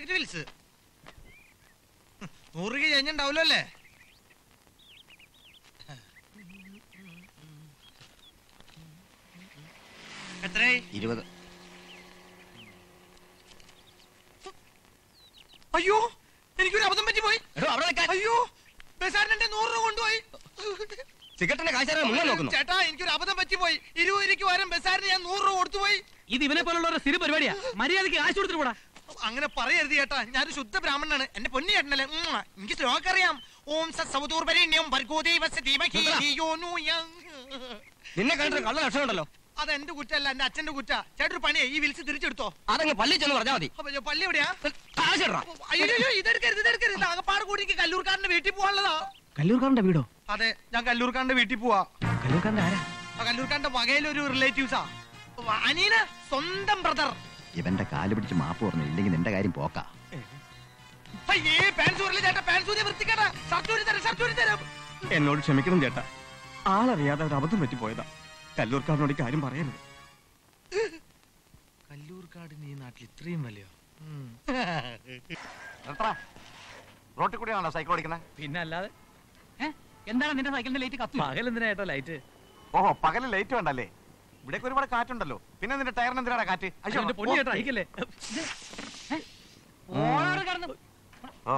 Packet Wills നൂറ് രൂപ കഴിഞ്ഞിണ്ടാവല്ലോ അല്ലേ എത്രയായി ഇരുപത് അയ്യോ എനിക്കൊരു അബദ്ധം പറ്റി പോയി എടോ അവിടെ നിൽക്കാൻ അയ്യോ ബസാറിന് എന്റെ നൂറ് രൂപ കൊണ്ടുപോയി സിഗരറ്റിന്റെ കാശാരെ മുങ്ങാൻ നോക്കുന്നു ചേട്ടാ എനിക്കൊരു അബദ്ധം പറ്റി പോയി ഇരുപത് രൂപയ്ക്ക് പകരം ബസാറിന് ഞാൻ നൂറ് രൂപ കൊടുത്തുപോയി ഇത് ഇവനെ പോലുള്ളവരുടെ സ്ഥിര പരിപാടിയാ മര്യാദയ്ക്ക് കാശ് കൊടുത്തിട്ട് പോടാ അങ്ങനെ പറയരുത് ചേട്ടാ ഞാനൊരു ശുദ്ധ ബ്രാഹ്മണനാണ് എന്റെ പൊന്നു ചേട്ടനല്ലേ ഉം. എനിക്ക് ശ്ലോകം അറിയാം ഓം സവതൂർപരിണ്യം ഭർഗോദേവസ്യ ധീമഹി നിർത്തടാ. ധിയോ നോ യം. നിന്നെ കണ്ടിട്ട് കള്ള ലക്ഷണം ഉണ്ടല്ലോ അത് എന്റെ കുറ്റല്ല എന്റെ അച്ഛന്റെ കുറ്റ ചേട്ടൊരു പണിയെ ഈ വിളിച്ച് തിരിച്ചെടുത്തോ അതങ്ങ് പള്ളി ചെന്ന് പറഞ്ഞാൽ മതി അപ്പൊ ഞാൻ പള്ളി എവിടെയാ കാശിടറാ അയ്യോ അയ്യോ, ഇതെടുക്കരുത് ഇതെടുക്കരുത് ഇത് ആകപ്പാട് കൂടി എനിക്ക് കല്ലൂർക്കാരന്റെ വീട്ടിൽ പോവാനുള്ളതാ കല്ലൂർക്കാരന്റെ വീടോ അതെ ഞാൻ കല്ലൂർക്കാരന്റെ വീട്ടിൽ പോവാ കല്ലൂർക്കാരന്റെ ആരാ ആ കല്ലൂർക്കാരന്റെ വകയിലൊരു റിലേറ്റീവ്സാ അനീന സ്വന്തം ബ്രദർ ഇവന്റെ കാല് പിടിച്ച് മാപ്പ് പറഞ്ഞു ഇല്ലെങ്കിൽ നിന്റെ കാര്യം പോക്കാ അയ്യേ പാൻസൂരിലെ ചേട്ടാ പാൻസൂരി വൃത്തിക്കേട്ടാ ഷർട്ടൂരി തരാം ഷർട്ടൂരി തരാം എന്നോട് ക്ഷമിക്കണം ചേട്ടാ ആളറിയാതെ ഒരു അബദ്ധം പറ്റിപ്പോയതാ കല്ലൂർക്കാരനോട് ഈ കാര്യം പറയരുത് കല്ലൂർക്കാടിന് ഈ നാട്ടിൽ ഇത്രയും വിലയോ റോട്ടിൽ കൂടിയാണോ സൈക്കിൾ ഓടിക്കുന്നത് പിന്നെ അല്ലാതെ ഏ? എന്താണ് നിന്റെ സൈക്കിളിന്റെ ലൈറ്റ് കത്തി പകൽ എന്തിനാ ഏട്ടാ ലൈറ്റ് ഓഹോ പകല് ലൈറ്റ് വേണ്ടല്ലേ ഇവിടേക്ക് ഒരുപാട് കാറ്റുണ്ടല്ലോ പിന്നെ നിന്റെ ടയറിന് എന്തിനാണ് കാറ്റ് അയ്യോ, എന്റെ പൊന്നി ചേട്ടാ അയക്കല്ലേ ഓടാറ് കടന്ന് ഓ.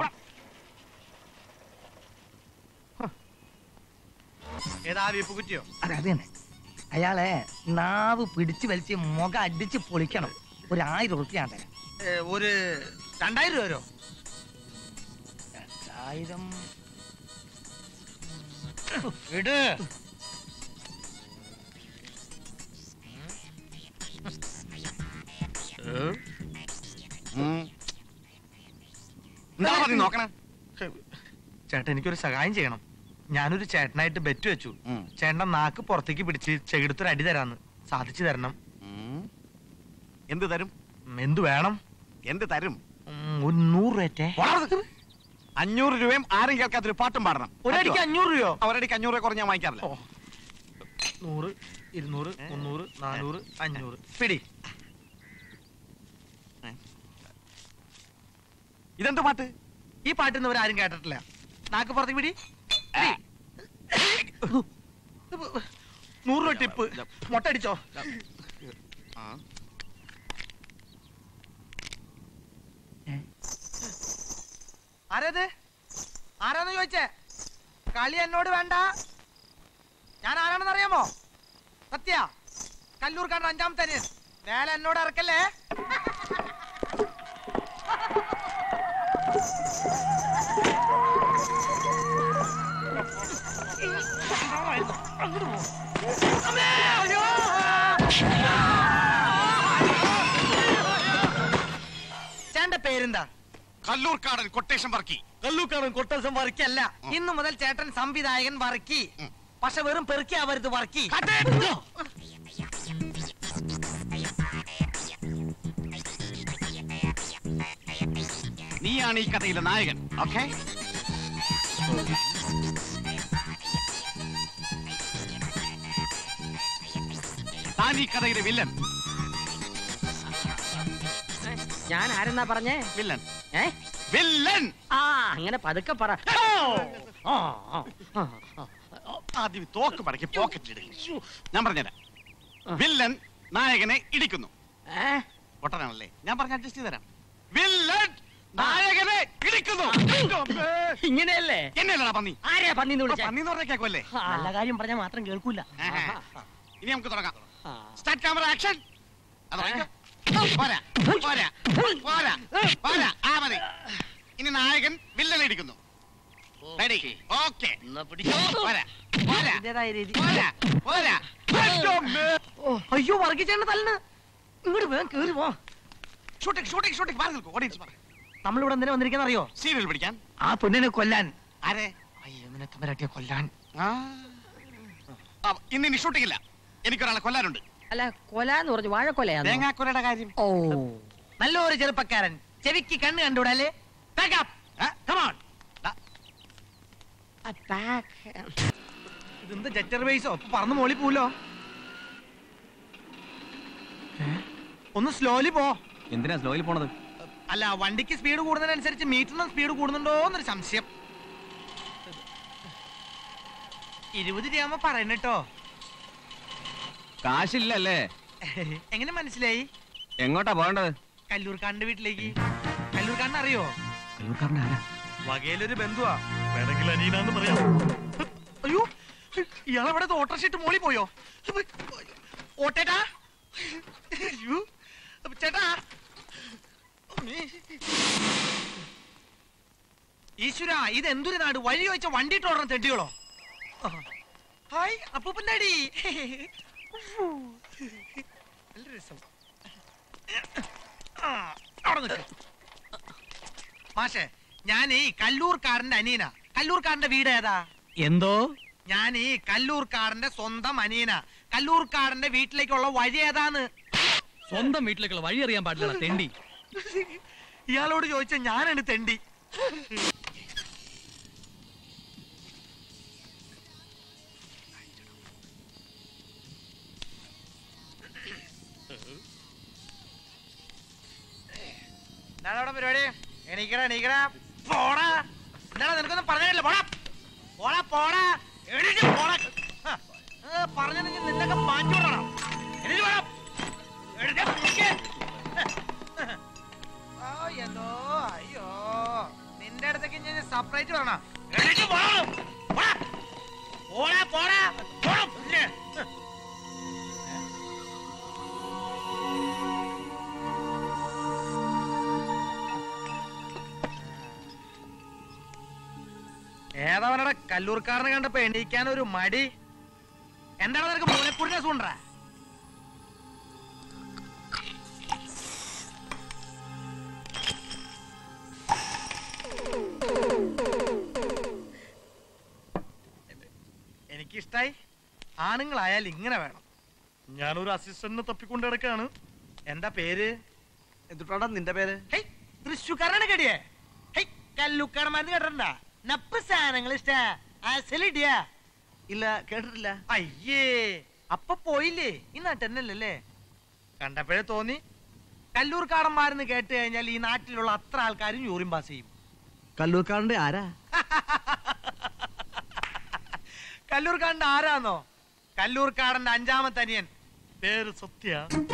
ഏതാ വീപ്പ് കുറ്റിയോ അതെ അത് തന്നെ അയാളെ നാവ് പിടിച്ചു വലിച്ച് മുഖം അടിച്ച് പൊളിക്കണം ഒരു ആയിരം ഉറുപ്പ്യ ഞാൻ തരാം ഏ, ഒരു രണ്ടായിരം രൂപ വരോ ആയിരം ഇട് ഉം. എന്താ നീ നോക്കണേ ചേട്ടൻ എനിക്കൊരു സഹായം ചെയ്യണം ഞാനൊരു ചേട്ടനായിട്ട് ബെറ്റ് വെച്ചു ഉം. ചേട്ടന്റെ നാക്ക് പുറത്തേക്ക് പിടിച്ച് ചെകിടത്തൊരു അടി തരാന്ന് സാധിച്ചു തരണം ഉം. എന്ത് തരും ഉം, എന്തു വേണം എന്ത് തരും ഉം, ഒരു നൂറ് രൂപ വളർന്ന്. അഞ്ഞൂറ് രൂപയും ആരും കേൾക്കാത്തൊരു പാട്ടും പാടണം ഒരടിക്ക് അഞ്ഞൂറ് രൂപയോ അവരടിക്ക് അഞ്ഞൂറ് രൂപ കുറഞ്ഞ് ഞാൻ വാങ്ങിക്കാറില്ല ഓ. നൂറ് ഇരുന്നൂറ് മുന്നൂറ് നാനൂറ് അഞ്ഞൂറ് പിടി ഇതെന്ത് പാട്ട് ഈ പാട്ടിന്ന് ഇവരാരും കേട്ടിട്ടില്ല നാക്ക് പുറത്തേക്ക് പിടി പിടി. നൂറ് രൂപ ടിപ്പ് മൊട്ടടിച്ചോ ആ. ആരത് ആരാന്ന് ചോദിച്ചേ കളി എന്നോട് വേണ്ട ഞാൻ ആരാണെന്ന് അറിയാമോ സത്യ കല്ലൂർക്കാരൻ അഞ്ചാമത്തെ അനിയൻ മേലെ എന്നോട് ഇറക്കല്ലേ ചേട്ടന്റെ പേരെന്താ കല്ലൂർക്കാടൻ കൊട്ടേഷൻ വർക്കി കല്ലൂക്കാടൻ കൊട്ടസം വർക്കല്ല ഇന്നു മുതൽ ചേട്ടൻ സംവിധായകൻ വർക്കി ഉം. പക്ഷെ വെറും പെറുക്കി ആവരുത് വർക്കി നീയാണ് ഈ കഥയിലെ നായകൻ ഓക്കെ താൻ ഈ കഥയിലെ വില്ലൻ ഞാൻ ആരെന്നാ പറഞ്ഞേ വില്ലൻ ഏ വില്ലൻ ആ അങ്ങനെ പതുക്കെ പറ ആ, ആ, ആ, ആ. ആദ്യം ഈ തോക്ക് മടക്കി പോക്കറ്റിൽ ഞാൻ പറഞ്ഞുതരാം വില്ലൻ നായകനെ ഇടിക്കുന്നു ഏ? പൊട്ടനാണല്ലേ ഞാൻ പറഞ്ഞ അഡ്ജസ്റ്റ് ചെയ്ത് തരാം വില്ലൻ നായകനെ ഇടിക്കുന്നു ഇങ്ങനെയല്ലേ എന്നെയല്ലടാ പന്നി ആരെയാ പന്നിന്ന് ഇപ്പൊ വിളിച്ചേ പന്നി എന്ന് പറഞ്ഞ കേൾക്കുമല്ലേ നല്ല കാര്യം പറഞ്ഞാൽ മാത്രം കേൾക്കൂല ആഹാ. ഇനി നമുക്ക് തുടങ്ങാം ആ. സ്റ്റാർട്ട് ക്യാമറ ആക്ഷൻ പോരാ പോരാ പോരാ പോരാ ആ മതി ഇനി നായകൻ വില്ലനെ ഇടിക്കുന്നു റെഡി ഓക്കെ പോരാ പോരാ ഇതിന്റേതായ രീതി പോരാ പോരാ ഓ, അയ്യോ വർഗിച്ചേണ്ട തല്ലിന് ഇങ്ങോട്ട് വേഗം കേറി പോ ഷൂട്ടിംഗ് ഷൂട്ടിംഗ് ഷൂട്ടിംഗ് മാറി നിൽക്കും ഓഡിയൻസ് പറ നമ്മളിവിടെ എന്തിനാ വന്നിരിക്കുന്ന അറിയോ സീരിയൽ പിടിക്കാൻ ആ പെണ്ണിനെ കൊല്ലാൻ ആരെ അയ്യോ നിന്നെ തമ്പരാട്ടിയെ കൊല്ലാൻ ആ. ആ, ഇന്ന് ഇനി ഷൂട്ടിംഗ് ഇല്ല എനിക്കൊരാളെ കൊല്ലാനുണ്ട് അല്ല കൊല എന്ന് പറഞ്ഞു വാഴക്കൊലയാണോ തേങ്ങാക്കൊലയുടെ കാര്യം ഓ നല്ലൊരു ചെറുപ്പക്കാരൻ ചെവിക്ക് കണ്ണ് കണ്ടുകൂടല്ലേ ആ? ദാ, ഇതെന്ത് ജറ്റർ ബേസോ ഇപ്പൊ പറന്ന് മോളി പോലോ ഒന്ന് സ്ലോലി പോ എന്തിനാ സ്ലോയിൽ പോണത് അല്ല വണ്ടിക്ക് സ്പീഡ് കൂടുന്നതിനനുസരിച്ച് മീറ്ററിനും സ്പീഡ് കൂടുന്നുണ്ടോ എന്നൊരു സംശയം ഇരുപത് രൂപ പറയണട്ടോ കാശില്ലല്ലേ എങ്ങനെ മനസ്സിലായി എങ്ങോട്ടാ പോകേണ്ടത് കല്ലൂർക്കാരന്റെ വീട്ടിലേക്ക് കല്ലൂർക്കാരനെ അറിയോ കല്ലൂർക്കാരൻ്റെ ആരാ വകയിലൊരു ബന്ധുവാ വേണമെങ്കിൽ അനീനാന്ന് പറയാം അയ്യോ ഇയാളെവിടെ ഓട്ടർഷീറ്റ് മോളി പോയോ ഓട്ടേട്ടാ അയ്യോ ചേട്ടാ ഈശ്വര ഇത് എന്തൊരു നാട് വഴി ചോദിച്ച വണ്ടിയിട്ട് ഓടണം തെണ്ടികളോ ഹായ് അപ്പൂപ്പൻ്റെ അടി നല്ല രസം ആ, അവിടെ നിൽക്ക് മാഷേ ഞാൻ ഈ കല്ലൂർക്കാരന്റെ അനീന കല്ലൂർക്കാരന്റെ വീട് ഏതാ എന്തോ ഞാൻ ഈ കല്ലൂർക്കാരന്റെ സ്വന്തം അനീന കല്ലൂർക്കാരന്റെ വീട്ടിലേക്കുള്ള വഴി ഏതാന്ന് സ്വന്തം വീട്ടിലേക്കുള്ള വഴി അറിയാൻ പാടില്ല തെണ്ടി ഇയാളോട് ചോദിച്ച ഞാനാണ് തെണ്ടി എന്താണ് അവിടെ പരിപാടി എണീക്കടാ എണീക്കടാ പോടാ എന്താണ് നിനക്കൊന്നും പറഞ്ഞില്ല പോടാ പോടാ പോടാ എണീറ്റ് പോടാ പറഞ്ഞെങ്കിൽ നിന്നൊക്കെ മാറ്റി വിടണം എണീറ്റ് പോടാ എണീറ്റ് നിക്ക്. ആ, എന്തോ അയ്യോ നിന്റെ അടുത്തേക്ക് ഞാൻ സെപ്പറേറ്റ് പറയണം എണീറ്റ് പോണം പോടാ പോടാ പോടാ പോടാ പിന്നെ. ഏതവനടെ കല്ലൂർക്കാരനെ കണ്ടപ്പോ എണീക്കാൻ ഒരു മടി എന്താണ് നിനക്ക് മൂലക്കുടിനെ സൂണ്ട എനിക്കിഷ്ടായി ആണുങ്ങളായാൽ ഇങ്ങനെ വേണം ഞാനൊരു അസിസ്റ്റന്റിനെ തപ്പിക്കൊണ്ട് കിടക്കാണ് എന്താ പേര് എന്തുട്ടാ നിന്റെ പേര് ഹേയ്, തൃശ്ശൂക്കാരനാണ് കടിയേ ഹേയ്, കല്ലുക്കാരന്മാര് കേട്ടിട്ടുണ്ട നപ്പ് സാധനങ്ങൾ ഇഷ്ട അസലിടിയാ ഇല്ല കേട്ടിട്ടില്ല അയ്യേ അപ്പൊ പോയില്ലേ ഈ നാട്ടെന്നല്ലേ കണ്ടപ്പോഴേ തോന്നി കല്ലൂർക്കാടന്മാരെന്ന് കേട്ട് കഴിഞ്ഞാൽ ഈ നാട്ടിലുള്ള അത്ര ആൾക്കാരും യൂറിൻ പാസ് ചെയ്യും കല്ലൂർക്കാരന്റെ ആരാ കല്ലൂർക്കാടന്റെ ആരാന്നോ കല്ലൂർക്കാടന്റെ അഞ്ചാമത്തെ അനിയൻ പേര് സത്യ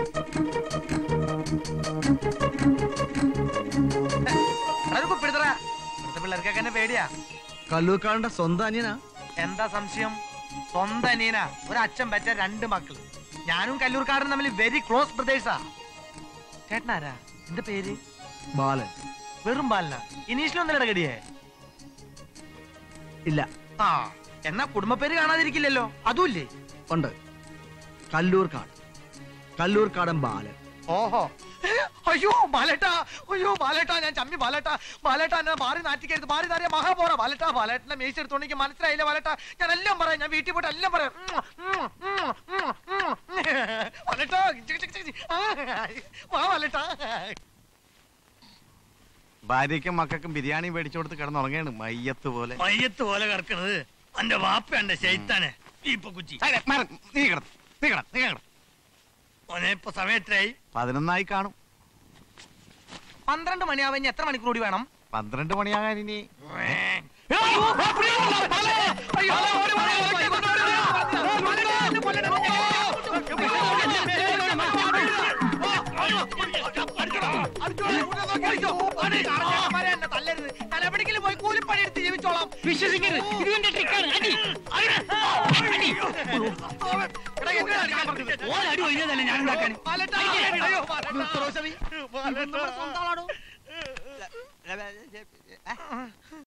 അതൊക്കെ പിടുത്തറ ഇവിടുത്തെ പിള്ളേർക്കൊക്കെ എന്നെ പേടിയാ കല്ലൂർക്കാരന്റെ സ്വന്തം അനിയനാ എന്താ സംശയം സ്വന്തം അനിയന ഒരു അച്ഛൻ പറ്റ രണ്ട് മക്കൾ ഞാനും കല്ലൂർക്കാരനും തമ്മിൽ വെരി ക്ലോസ് ബ്രദേഴ്സാ ചേട്ടനാരാ എന്താ പേര് ബാലൻ വെറും ബാലന ഇനീഷിലൊന്നും ഇടകടിയേ ഇല്ല ആ എന്നാ കുടുംബ പേര് കാണാതിരിക്കില്ലല്ലോ അതുമില്ലേ ഉണ്ട് കല്ലൂർക്കാട് കല്ലൂർക്കാടൻ ബാലൻ ഓഹോ അയ്യോ ബാലേട്ടാ അയ്യോ ബാലേട്ടാ ഞാൻ ചമ്മി ബാലേട്ടാ ബാലേട്ടാ എന്നെ മാറി നാറ്റിക്കരുത് മാറി നാറിയ മഹാപോറ ബാലേട്ടാ ബാലേട്ടനെ മേശ എടുത്തോണ്ടെങ്കിൽ മനസ്സിലായില്ല ബാലേട്ടാ ഞാൻ എല്ലാം പറയാം ഞാൻ വീട്ടിൽ പോയിട്ട് എല്ലാം പറയാം ഉം, ഉം, ഉം, ഉം, ഉം. ബാലേട്ടാ ചിക്ക് ചിക്ക് ചിക്ക്. ആ, വാ ബാലേട്ടാ ഭാര്യയ്ക്കും മക്കൾക്കും ബിരിയാണി മേടിച്ചു കൊടുത്ത് കിടന്നുറങ്ങാണ് മയ്യത്ത് പോലെ മയ്യത്ത് പോലെ കിടക്കണത് എന്റെ വാപ്പ ശൈത്താനെ ഇപ്പൊ കുച്ചി നീ കിടന്ന് നീ കിടന്ന് നീ കിടന്ന് ഓനെ ഇപ്പൊ സമയത്തായി പതിനൊന്നായി കാണും പന്ത്രണ്ട് മണിയാവാൻ ഇനി എത്ര മണിക്കൂർ കൂടി വേണം പന്ത്രണ്ട് മണിയാകാൻ ഇനി പോയി കൂലിപ്പണി എടുത്ത് ജീവിച്ചോളാം വിശ്വസിക്കരുത് ഇത് എന്റെ ട്രിക്കാണ് അടി ഓരടി ഒഴിഞ്ഞതല്ലേ ഞാൻ ഉണ്ടാക്കാൻ